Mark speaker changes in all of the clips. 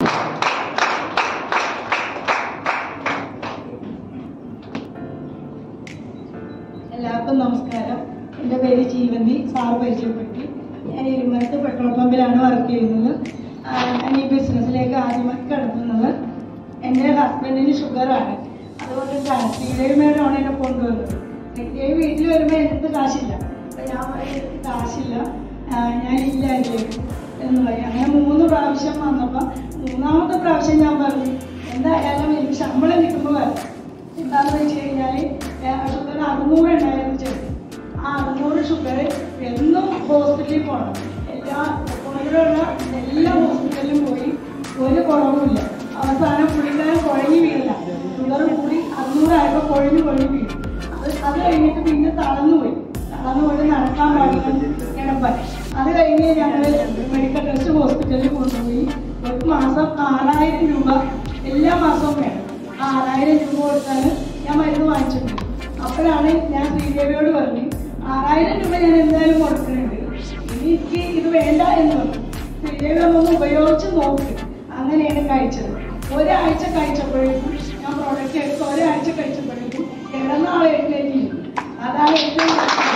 Speaker 1: എല്ലാവർക്കും നമസ്കാരം എൻ്റെ പേര് ജീവന്തി സാറ് പരിചയപ്പെട്ടി ഞാൻ ഇരുമലത്ത് പെട്രോൾ പമ്പിലാണ് വർക്ക് ചെയ്യുന്നത് ആ, ഞാൻ ഈ ബിസിനസ്സിലേക്ക് ആദ്യമായി കടത്തുന്നത് എൻ്റെ ഹസ്ബൻഡിന് ഷുഗറാണ് അതുകൊണ്ടിട്ടാണ് ശ്രീദേവിമേടാണ് എന്നെ കൊണ്ടുവന്നത് ശ്രീദേവി വീട്ടിൽ വരുമ്പോൾ എൻ്റെ അടുത്ത് കാശില്ല അപ്പം ഞാൻ പറയും "എനിക്ക് കാശില്ല ആ, ഞാൻ ഇല്ല ഇതിലേക്ക് എന്ന് പറയും അങ്ങനെ മൂന്ന് പ്രാവശ്യം വന്നപ്പോൾ മൂന്നാമത്തെ പ്രാവശ്യം ഞാൻ പറഞ്ഞു എന്തായാലും എനിക്ക് ശമ്പളം കിട്ടുമ്പോൾ വരാം എന്താണെന്ന് വെച്ച് കഴിഞ്ഞാൽ ഷുഗർ അറുന്നൂറ് ഉണ്ടായിരുന്നു ചെയ്തു ആ അറുന്നൂറ് ഷുഗർ എന്നും ഹോസ്പിറ്റലിൽ പോകണം എല്ലാ പുറകിലുള്ള എല്ലാ ഹോസ്പിറ്റലിലും പോയി ഒരു കുറവുമില്ല അവസാനം പുള്ളിക്കാരൻ കുഴഞ്ഞു വീണില്ല ഷുഗർ കൂടി അറുന്നൂറായപ്പോൾ കുഴഞ്ഞു കുഴഞ്ഞു വീണു അത് അത് കഴിഞ്ഞിട്ട് പിന്നെ തളർന്നു പോയി തളർന്നു പോയി നടക്കാൻ പാടില്ല കിടപ്പാൻ അത് കഴിഞ്ഞ് ഞങ്ങൾ മെഡിക്കൽ ടെസ്റ്റ് ഹോസ്പിറ്റലിൽ കൊണ്ടുപോയി ഒരു മാസം ആറായിരം രൂപ എല്ലാ മാസവും വേണം ആ ആറായിരം രൂപ കൊടുത്താണ് ഞാൻ മരുന്ന് വാങ്ങിച്ചിട്ടുണ്ട് അപ്പോഴാണ് ഞാൻ ശ്രീദേവിയോട് പറഞ്ഞു ആറായിരം രൂപ ഞാൻ എന്തായാലും കൊടുക്കുന്നുണ്ട് ഇനി എനിക്ക് ഇത് വേണ്ട എന്ന് പറഞ്ഞു ശ്രീദേവി ഒന്ന് ഉപയോഗിച്ച് നോക്ക് അങ്ങനെയാണ് കഴിച്ചത് ഒരാഴ്ച കഴിച്ചപ്പോഴേക്കും ഞാൻ പ്രോഡക്റ്റ് എടുത്ത് ഒരാഴ്ച കഴിച്ചപ്പോഴേക്കും കിടന്ന ആളെ എഴുന്നേറ്റിരുന്നു അതാണ് ഏറ്റവും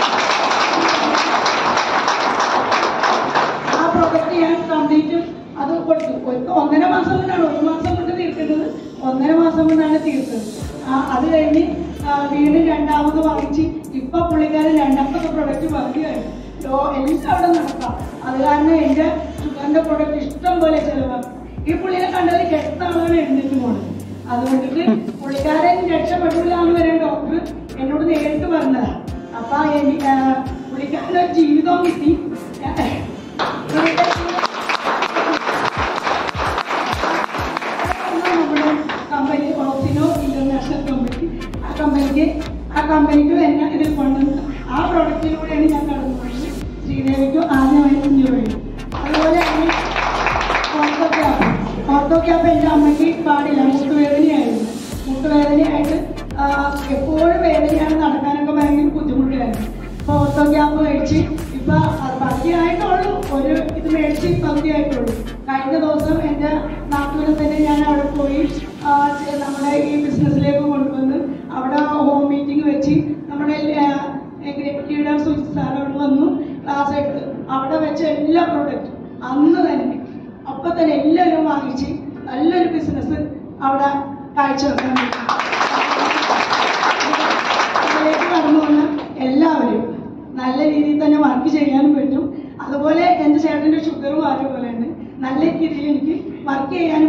Speaker 1: ആ പ്രോഡക്റ്റ് ഞാൻ കംപ്ലീറ്റും അത് കൊടുത്തു ഒരു ഒന്നര മാസം കൊണ്ടാണ് ഒരു മാസം കൊണ്ട് തീർക്കുന്നത് ഒന്നര മാസം കൊണ്ടാണ് തീർത്തത് ആ, അത് കഴിഞ്ഞ് ആ, വീണ്ടും രണ്ടാമത് വാങ്ങിച്ച് ഇപ്പൊ പുള്ളിക്കാരൻ രണ്ടാമത്തെ പ്രൊഡക്റ്റ് വാങ്ങിയാണ് ലോ എല്ലാം അവിടെ നടക്കാം അത് കാരണം എൻ്റെ ഷുഗറിന്റെ പ്രൊഡക്റ്റ് ഇഷ്ടം പോലെ ചിലവാണ് ഈ പുള്ളിനെ കണ്ടാൽ കെട്ടാളാണ് എഴുന്നേറ്റ് പോണത് അതുകൊണ്ടിട്ട് പുള്ളിക്കാരൻ രക്ഷപ്പെടില്ല എന്ന് വരെ ഡോക്ടർ എന്നോട് നേരിട്ട് പറഞ്ഞതാണ് അപ്പൊ എനിക്ക് ആ, പുള്ളിക്കാരൻ്റെ ഒരു ജീവിതവും കിട്ടി നമ്മുടെ കമ്പനി ഓക്സിനോ ഇന്റർനാഷണൽ കമ്പനി ആ കമ്പനിക്ക് ആ കമ്പനിക്ക് എന്നെ ഇതിൽ കൊണ്ടുവന്ന് ആ പ്രോഡക്റ്റിലൂടെയാണ് ഞാൻ കടന്നു പോയത് ശ്രീദേവിക്കും ആദ്യമായി കുഞ്ഞു വഴി അതുപോലെ തന്നെ ഓർത്തോ ക്യാപ്പ് ഓർത്തോ ക്യാപ്പ് എൻ്റെ അമ്മയ്ക്ക് പാടില്ല മുട്ടുവേദനയായിരുന്നു മുട്ടുവേദനയായിട്ട് ആ, എപ്പോഴും വേദനയാണ് നടക്കാനൊക്കെ ഭയങ്കര ബുദ്ധിമുട്ടായിരുന്നു അപ്പോൾ ഓർത്തോ ക്യാപ്പ് മേടിച്ച് ഇപ്പൊ അത് പകുതിയായിട്ടുള്ളൂ ഒരു ഇത് മേടിച്ച് പകുതിയായിട്ടുള്ളൂ കഴിഞ്ഞ ദിവസം എൻ്റെ നാട്ടിൽ തന്നെ ഞാൻ അവിടെ പോയി ആ, ചെ- നമ്മുടെ ഈ ബിസിനസ്സിലേക്ക് കൊണ്ടുവന്ന് അവിടെ ഹോം മീറ്റിംഗ് വെച്ച് നമ്മുടെ ലീഡർ സുജിത് സാർ അവിടെ വന്നു ക്ലാസ് എടുത്ത് അവിടെ വെച്ച എല്ലാ പ്രോഡക്റ്റും അന്ന് തന്നെ അപ്പൊ തന്നെ എല്ലാവരും വാങ്ങിച്ച് നല്ലൊരു ബിസിനസ് അവിടെ കാഴ്ചവെക്കാൻ പറ്റും ഇതിലേക്ക് കടന്നു വന്ന എല്ലാവരും നല്ല രീതിയിൽ തന്നെ വർക്ക് ചെയ്യാനും പറ്റും അതുപോലെ എൻ്റെ ചേട്ടൻ്റെ ഷുഗറും അതുപോലെയാണ് നല്ല രീതിയിൽ എനിക്ക് വർക്ക് ചെയ്യാനും